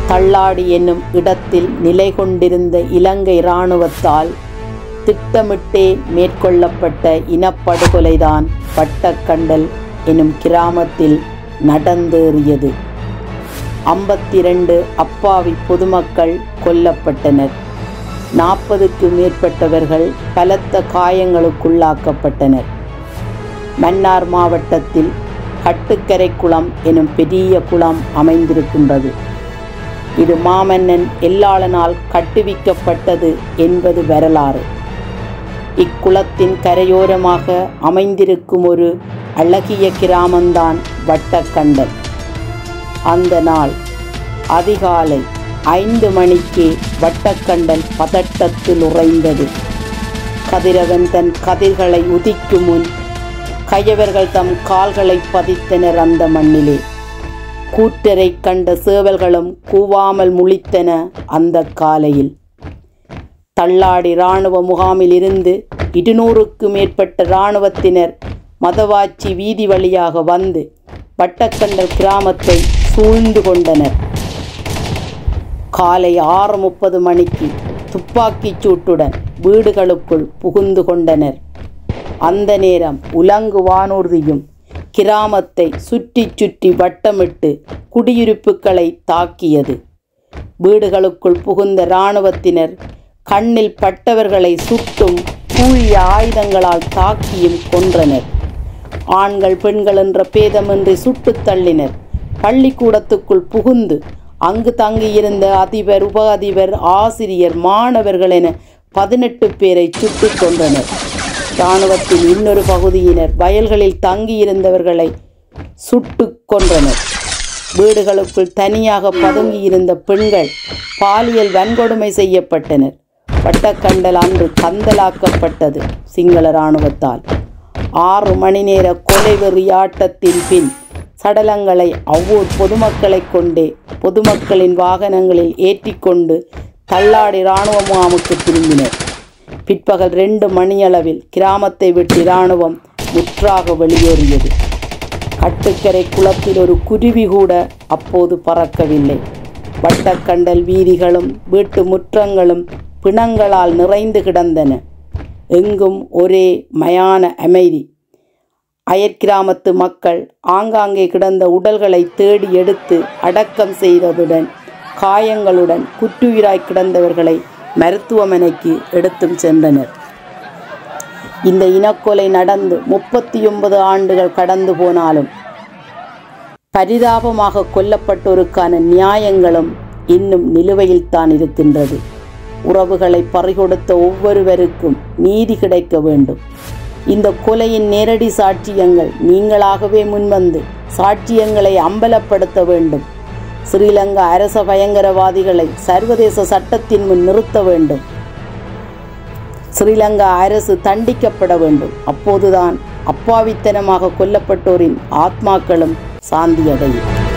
தள்ளாடி என்னும் இடத்தில் நிலை கொண்டிருந்த இலங்கை இராணுவத்தால் திட்டமிட்டே மேற்கொள்ளப்பட்ட இனப்படுகொலைதான் வட்டக்கண்டல் எனும் கிராமத்தில் நடந்தேறியது ஐம்பத்தி ரெண்டு அப்பாவி பொதுமக்கள் கொல்லப்பட்டனர் நாற்பதுக்கு மேற்பட்டவர்கள் பலத்த காயங்களுக்குள்ளாக்கப்பட்டனர் மன்னார் மாவட்டத்தில் கட்டுக்கரை குளம் எனும் பெரிய குளம் அமைந்திருக்கின்றது இது மாமன்னன் எல்லாளனால் கட்டுவிக்கப்பட்டது என்பது வரலாறு இக்குளத்தின் கரையோரமாக அமைந்திருக்கும் ஒரு அழகிய கிராமந்தான் வட்டக்கண்டல் அந்த நாள் அதிகாலை ஐந்து மணிக்கு வட்டக்கண்டல் பதட்டத்தில் உறைந்தது கதிரவன் தன் கதிர்களை உதிக்கும் முன் கயவர்கள் தம் கால்களை பதித்தனர் அந்த மண்ணிலே கூற்றரை கண்ட சேவல்களும் கூவாமல் முழித்தன அந்த காலையில் தள்ளாடி இராணுவ முகாமில் இருந்து இருநூறுக்கு மேற்பட்ட இராணுவத்தினர் மதவாச்சி வீதி வழியாக வந்து வட்டக்கண்டல் கிராமத்தை சூழ்ந்து கொண்டனர் காலை ஆறு முப்பது மணிக்கு துப்பாக்கிச் சூட்டுடன் வீடுகளுக்குள் புகுந்து கொண்டனர் அந்த நேரம் உலங்கு வானூர்தியும் கிராமத்தை சுற்றி சுற்றி வட்டமிட்டு குடியிருப்புகளை தாக்கியது வீடுகளுக்குள் புகுந்த இராணுவத்தினர் கண்ணில் பட்டவர்களை சுட்டும் கூழிய ஆயுதங்களால் தாக்கியும் கொன்றனர் ஆண்கள் பெண்கள் என்ற பேதமின்றி சுட்டுத் தள்ளினர் பள்ளிக்கூடத்துக்குள் புகுந்து அங்கு தங்கியிருந்த அதிபர் உப அதிபர் ஆசிரியர் மாணவர்கள் என பதினெட்டு பேரை சுட்டுக் கொன்றனர் இராணுவத்தின் இன்னொரு பகுதியினர் வயல்களில் தங்கியிருந்தவர்களை சுட்டுக் கொன்றனர் வீடுகளுக்குள் தனியாக பதுங்கியிருந்த பெண்கள் பாலியல் வன்கொடுமை செய்யப்பட்டனர் வட்டக்கண்டல் அன்று கந்தலாக்கப்பட்டது சிங்கள இராணுவத்தால் ஆறு மணி நேர கொலை வெறியாட்டத்தின் பின் சடலங்களை அவ்வூர் பொதுமக்களைக் கொண்டே பொதுமக்களின் வாகனங்களில் ஏற்றிக்கொண்டு தள்ளாடி இராணுவ முகாமுக்கு திரும்பினர் பிற்பகல் ரெண்டு மணியளவில் கிராமத்தை விட்டு இராணுவம் முற்றாக வெளியேறியது கட்டுக்கரை குளத்தில் ஒரு குருவி கூட அப்போது பறக்கவில்லை வட்டக்கண்டல் வீதிகளும் வீட்டு முற்றங்களும் பிணங்களால் நிறைந்து கிடந்தன எங்கும் ஒரே மயான அமைதி அயற்கிராமத்து மக்கள் ஆங்காங்கே கிடந்த உடல்களை தேடி எடுத்து அடக்கம் செய்ததுடன் காயங்களுடன் குற்றுயிராய் கிடந்தவர்களை மருத்துவமனைக்கு எடுத்தும் சென்றனர் இந்த இனக்கொலை நடந்து முப்பத்தி ஒன்பது ஆண்டுகள் கடந்து போனாலும் பரிதாபமாக கொல்லப்பட்டோருக்கான நியாயங்களும் இன்னும் நிலுவையில்தான் இருக்கின்றது உறவுகளை பறிகொடுத்த ஒவ்வொருவருக்கும் நீதி கிடைக்க வேண்டும் இந்த கொலையின் நேரடி சாட்சியங்கள் நீங்களாகவே முன்வந்து சாட்சியங்களை அம்பலப்படுத்த வேண்டும் ஸ்ரீலங்கா அரச பயங்கரவாதிகளை சர்வதேச சட்டத்தின் முன் நிறுத்த வேண்டும் ஸ்ரீலங்கா அரசு தண்டிக்கப்பட வேண்டும் அப்போதுதான் அப்பாவித்தனமாக கொல்லப்பட்டோரின் ஆத்மாக்களும் சாந்தியடையும்